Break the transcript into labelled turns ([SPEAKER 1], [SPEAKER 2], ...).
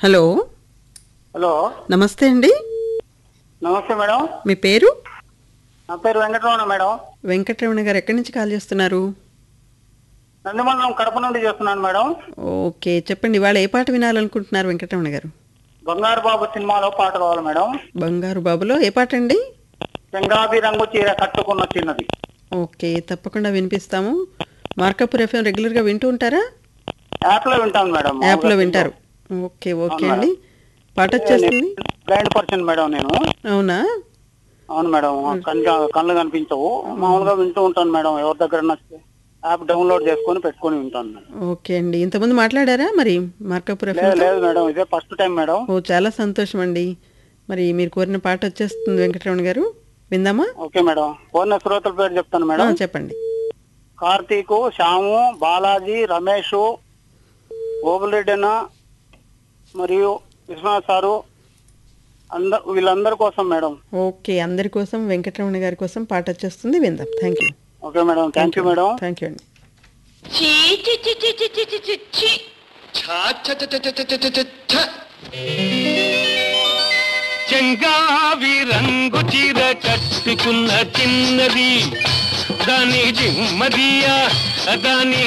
[SPEAKER 1] hello
[SPEAKER 2] hello
[SPEAKER 1] నమస్తే అండి
[SPEAKER 2] నమస్తే మేడం
[SPEAKER 1] మీ పేరు
[SPEAKER 2] నా పేరు వెంకటరమణ మేడం
[SPEAKER 1] వెంకటరమణ గారు ఎక్కడి నుంచి కాల్ చేస్తున్నారు
[SPEAKER 2] నందిమండలం కడప నుండి చేస్తున్నాను మేడం
[SPEAKER 1] ఓకే చెప్పండి ఇవాళ ఏ పాట వినాలనుకుంటున్నారు వెంకటరమణ గారు
[SPEAKER 2] బంగారు బాబు సినిమాలో పాట కావాలి మేడం
[SPEAKER 1] బంగారు బాబులో ఏ పాట అండి
[SPEAKER 2] చెంగాబి రంగు చీర కట్టుకున్న చిన్నది
[SPEAKER 1] ఓకే తప్పకుండా వినిపిస్తాము మార్కపూర్ ఎఫ్ఎం రెగ్యులర్గా వింటూ ఉంటారా
[SPEAKER 2] యాప్ లో వింటాను మేడం
[SPEAKER 1] యాప్లో వింటారు ఓకే ఓకే అండి పాట వచ్చేస్తుంది
[SPEAKER 2] బ్లైండ్ పర్సన్ మేడం నేను
[SPEAKER 1] అవునా
[SPEAKER 2] అవును మేడం కళ్ళు కళ్ళు కనిపించవు మామూలుగా వింటూ ఉంటాను మేడం ఎవరి దగ్గర నచ్చితే యాప్ డౌన్లోడ్ చేసుకొని పెట్టుకొని వింటాను మేడం
[SPEAKER 1] ఓకే అండి ఇంతకుముందు మాట్లాడారా మరి మార్కపూర్
[SPEAKER 2] లేదు
[SPEAKER 1] ఎఫ్ఎం
[SPEAKER 2] లేదు మేడం ఇదే ఫస్ట్ టైం మేడం
[SPEAKER 1] ఓ చాలా సంతోషం అండి మరి మీరు కోరిన పాట వచ్చేస్తుంది వెంకటరమణ గారు విందామా
[SPEAKER 2] ఓకే మేడం ఫోన్ శ్రోతల పేరు చెప్తాను
[SPEAKER 1] ఆ,
[SPEAKER 2] మేడం
[SPEAKER 1] చెప్పండి
[SPEAKER 2] కార్తీకు శ్యాము బాలాజీ రమేష్ ఓబులెడ్డన మరియు విశ్వనాథ్ సారు అంద వీళ్ళందరి కోసం మేడం
[SPEAKER 3] ఓకే అందరి కోసం వెంకటరమణ గారి కోసం పాట వచ్చేస్తుంది విందాం thank you
[SPEAKER 2] okay madam thank you madam
[SPEAKER 3] thank you అండి
[SPEAKER 4] చీ చీ చీ చీ చీ చీ చీ చీ చీ
[SPEAKER 5] చెంగావి రంగు చీర కట్టుకున్న చిన్నది దాని జిమ్మదియా దాని